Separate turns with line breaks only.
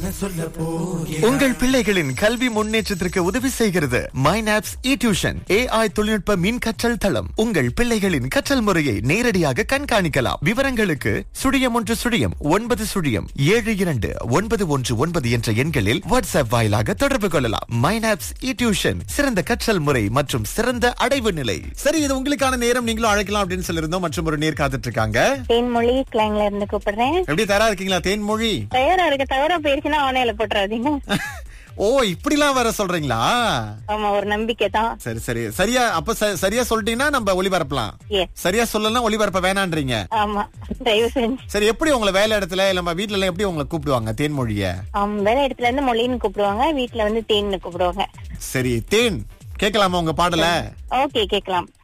உங்கள் பிள்ளைகளின் கல்வி முன்னேற்றத்திற்கு உதவி செய்கிறது மைனாப்ஸ் இ டியூஷன் ஏஐ தொழில்நுட்ப மின் கற்றல் தளம் உங்கள் பிள்ளைகளின் கற்றல் முறையை நேரடியாக கண்காணிக்கலாம் விவரங்களுக்கு சுழியம் ஒன்று சுழியம் ஒன்பது சுழியம் ஏழு இரண்டு ஒன்பது ஒன்று ஒன்பது என்ற எண்களில் வாட்ஸ்அப் வாயிலாக தொடர்பு கொள்ளலாம் மைனாப்ஸ் இ டியூஷன் சிறந்த கற்றல் முறை மற்றும் சிறந்த அடைவு நிலை
சரி இது உங்களுக்கான நேரம் நீங்களும் அழைக்கலாம் அப்படின்னு சொல்லியிருந்தோம் மற்றும் ஒரு நேர் காத்துட்டு இருக்காங்க
தேன்மொழி கிளாங்ல இருந்து கூப்பிடுறேன்
எப்படி தயாரா இருக்கீங்களா தேன்மொழி
தயாரா இருக்க தவறா போயிருச்சுன்னா ஆன்லைன்ல போட்டுறாதீங்க
ஓ இப்படிலாம் வர சொல்றீங்களா
ஆமா ஒரு நம்பிக்கை தான்
சரி சரி சரியா அப்ப ச- சரியா சொல்லிட்டீங்கன்னா நம்ம ஒளிபரப்பலாம்
ஏ
சரியா சொல்லலாம் ஒளிபரப்ப வேணான்றீங்க
ஆமா தயவு செஞ்சு
சரி எப்படி உங்களை வேலை இடத்துல இல்ல நம்ம வீட்ல எல்லாம் எப்படி உங்களை கூப்பிடுவாங்க தேன்மொழிய
ஆம், வேலை இடத்துல இருந்து மொழின்னு கூப்பிடுவாங்க வீட்டுல வந்து தேன்னு கூப்பிடுவாங்க
சரி தேன் கேட்கலாமா உங்க பாடல
ஓகே கேக்கலாம்